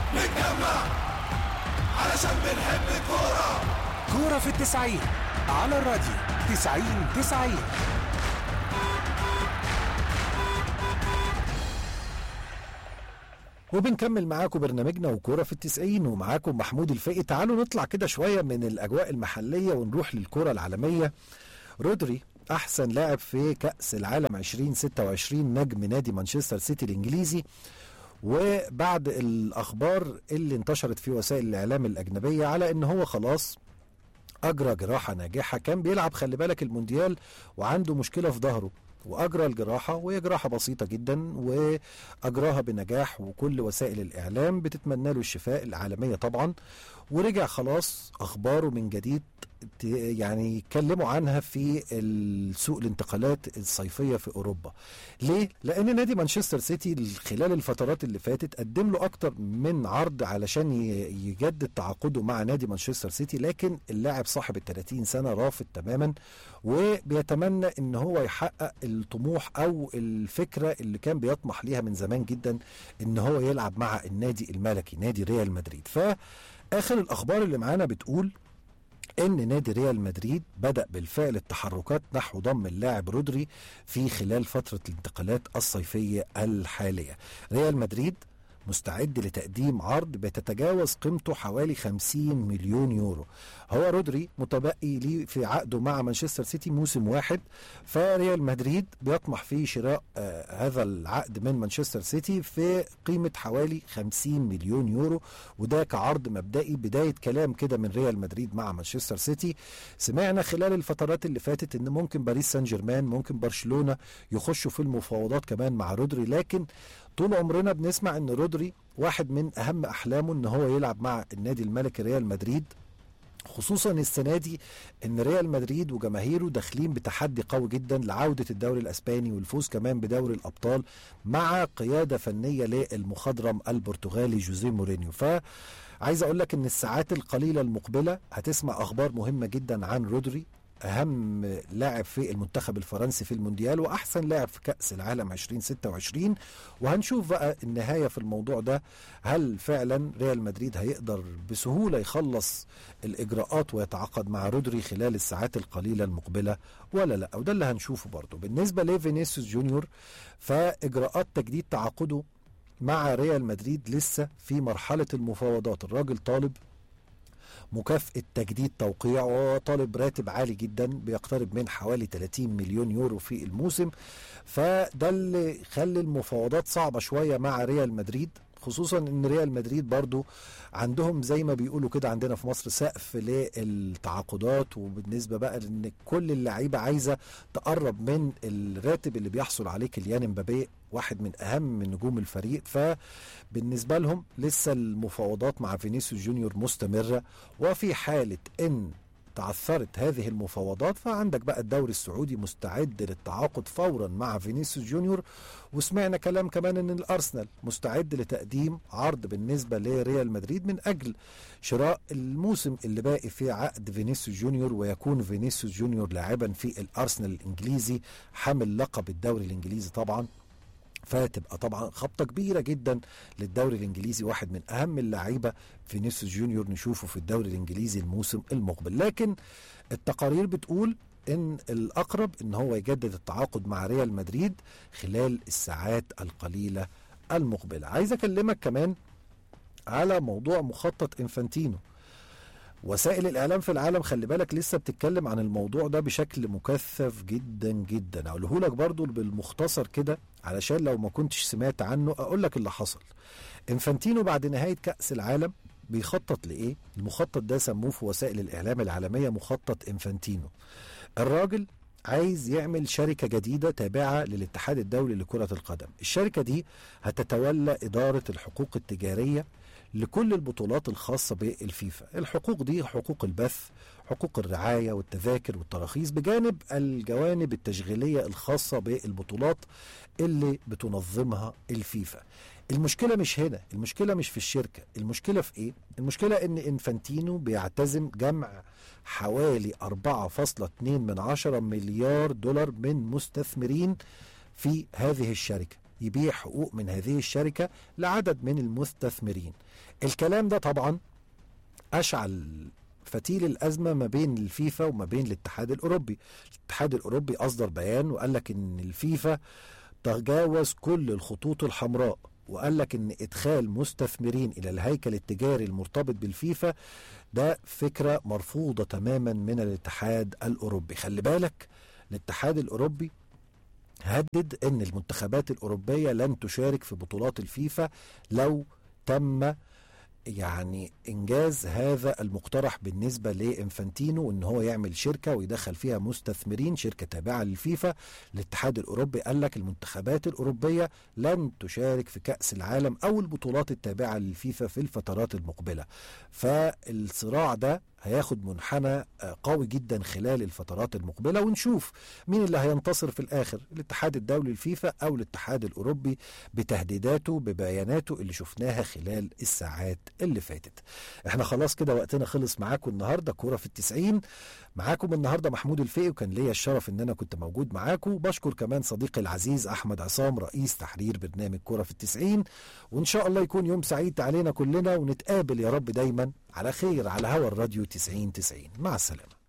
نتجمع علشان بنحب الكورة كورة في التسعين على الراديو تسعين تسعين وبنكمل معاكم برنامجنا وكورة في التسعين ومعاكم محمود الفقي تعالوا نطلع كده شوية من الأجواء المحلية ونروح للكرة العالمية رودري أحسن لاعب في كأس العالم 2026 نجم نادي مانشستر سيتي الإنجليزي وبعد الأخبار اللي انتشرت في وسائل الإعلام الأجنبية على إن هو خلاص أجرى جراحة ناجحة كان بيلعب خلي بالك المونديال وعنده مشكلة في ظهره واجرى الجراحه وهي جراحه بسيطه جدا واجراها بنجاح وكل وسائل الاعلام بتتمنى له الشفاء العالميه طبعا ورجع خلاص اخباره من جديد ت- يعني يتكلموا عنها في سوق الانتقالات الصيفيه في اوروبا. ليه؟ لان نادي مانشستر سيتي خلال الفترات اللي فاتت قدم له اكتر من عرض علشان ي- يجدد تعاقده مع نادي مانشستر سيتي لكن اللاعب صاحب ال 30 سنه رافض تماما وبيتمنى ان هو يحقق الطموح او الفكره اللي كان بيطمح ليها من زمان جدا ان هو يلعب مع النادي الملكي نادي ريال مدريد فاخر الاخبار اللي معانا بتقول ان نادي ريال مدريد بدا بالفعل التحركات نحو ضم اللاعب رودري في خلال فتره الانتقالات الصيفيه الحاليه ريال مدريد مستعد لتقديم عرض بتتجاوز قيمته حوالي 50 مليون يورو هو رودري متبقي ليه في عقده مع مانشستر سيتي موسم واحد فريال مدريد بيطمح في شراء آه هذا العقد من مانشستر سيتي في قيمة حوالي 50 مليون يورو وده كعرض مبدئي بداية كلام كده من ريال مدريد مع مانشستر سيتي سمعنا خلال الفترات اللي فاتت ان ممكن باريس سان جيرمان ممكن برشلونة يخشوا في المفاوضات كمان مع رودري لكن طول عمرنا بنسمع ان رودري واحد من اهم احلامه ان هو يلعب مع النادي الملكي ريال مدريد خصوصا السنه دي ان ريال مدريد وجماهيره داخلين بتحدي قوي جدا لعوده الدوري الاسباني والفوز كمان بدوري الابطال مع قياده فنيه للمخضرم البرتغالي جوزيه مورينيو ف عايز اقول لك ان الساعات القليله المقبله هتسمع اخبار مهمه جدا عن رودري اهم لاعب في المنتخب الفرنسي في المونديال واحسن لاعب في كاس العالم 2026 وهنشوف بقى النهايه في الموضوع ده هل فعلا ريال مدريد هيقدر بسهوله يخلص الاجراءات ويتعاقد مع رودري خلال الساعات القليله المقبله ولا لا وده اللي هنشوفه برضه بالنسبه لفينيسيوس جونيور فاجراءات تجديد تعاقده مع ريال مدريد لسه في مرحله المفاوضات الراجل طالب مكافأة تجديد توقيع وطالب راتب عالي جدا بيقترب من حوالي 30 مليون يورو في الموسم فده اللي خلي المفاوضات صعبة شوية مع ريال مدريد خصوصا ان ريال مدريد برضو عندهم زي ما بيقولوا كده عندنا في مصر سقف للتعاقدات وبالنسبه بقى لان كل اللعيبه عايزه تقرب من الراتب اللي بيحصل عليه كيليان امبابي واحد من اهم نجوم الفريق فبالنسبه لهم لسه المفاوضات مع فينيسيوس جونيور مستمره وفي حاله ان تعثرت هذه المفاوضات فعندك بقى الدوري السعودي مستعد للتعاقد فورا مع فينيسيوس جونيور وسمعنا كلام كمان ان الارسنال مستعد لتقديم عرض بالنسبه لريال مدريد من اجل شراء الموسم اللي باقي في عقد فينيسيوس جونيور ويكون فينيسيوس جونيور لاعبا في الارسنال الانجليزي حامل لقب الدوري الانجليزي طبعا فتبقى طبعا خبطه كبيره جدا للدوري الانجليزي واحد من اهم اللعيبه فينيسيوس جونيور نشوفه في الدوري الانجليزي الموسم المقبل لكن التقارير بتقول ان الاقرب ان هو يجدد التعاقد مع ريال مدريد خلال الساعات القليله المقبله عايز اكلمك كمان على موضوع مخطط انفانتينو وسائل الاعلام في العالم خلي بالك لسه بتتكلم عن الموضوع ده بشكل مكثف جدا جدا اقوله لك برضو بالمختصر كده علشان لو ما كنتش سمعت عنه اقول لك اللي حصل انفانتينو بعد نهايه كاس العالم بيخطط لايه المخطط ده سموه في وسائل الاعلام العالميه مخطط انفانتينو الراجل عايز يعمل شركة جديدة تابعة للاتحاد الدولي لكرة القدم الشركة دي هتتولى إدارة الحقوق التجارية لكل البطولات الخاصة بالفيفا الحقوق دي حقوق البث حقوق الرعاية والتذاكر والتراخيص بجانب الجوانب التشغيلية الخاصة بالبطولات اللي بتنظمها الفيفا المشكلة مش هنا المشكلة مش في الشركة المشكلة في ايه المشكلة ان انفانتينو بيعتزم جمع حوالي 4.2 من عشرة مليار دولار من مستثمرين في هذه الشركة يبيع حقوق من هذه الشركة لعدد من المستثمرين الكلام ده طبعا أشعل فتيل الأزمة ما بين الفيفا وما بين الاتحاد الأوروبي الاتحاد الأوروبي أصدر بيان وقال لك إن الفيفا تجاوز كل الخطوط الحمراء وقال لك ان ادخال مستثمرين الى الهيكل التجاري المرتبط بالفيفا ده فكره مرفوضه تماما من الاتحاد الاوروبي خلي بالك الاتحاد الاوروبي هدد ان المنتخبات الاوروبيه لن تشارك في بطولات الفيفا لو تم يعني انجاز هذا المقترح بالنسبه لانفانتينو ان هو يعمل شركه ويدخل فيها مستثمرين شركه تابعه للفيفا الاتحاد الاوروبي قال لك المنتخبات الاوروبيه لن تشارك في كاس العالم او البطولات التابعه للفيفا في الفترات المقبله فالصراع ده هياخد منحنى قوي جدا خلال الفترات المقبلة ونشوف مين اللي هينتصر في الآخر الاتحاد الدولي الفيفا أو الاتحاد الأوروبي بتهديداته ببياناته اللي شفناها خلال الساعات اللي فاتت احنا خلاص كده وقتنا خلص معاكم النهاردة كورة في التسعين معاكم النهاردة محمود الفقي وكان ليا الشرف ان انا كنت موجود معاكم بشكر كمان صديقي العزيز احمد عصام رئيس تحرير برنامج كورة في التسعين وان شاء الله يكون يوم سعيد علينا كلنا ونتقابل يا رب دايما على خير على هوا الراديو 90 90 مع السلامة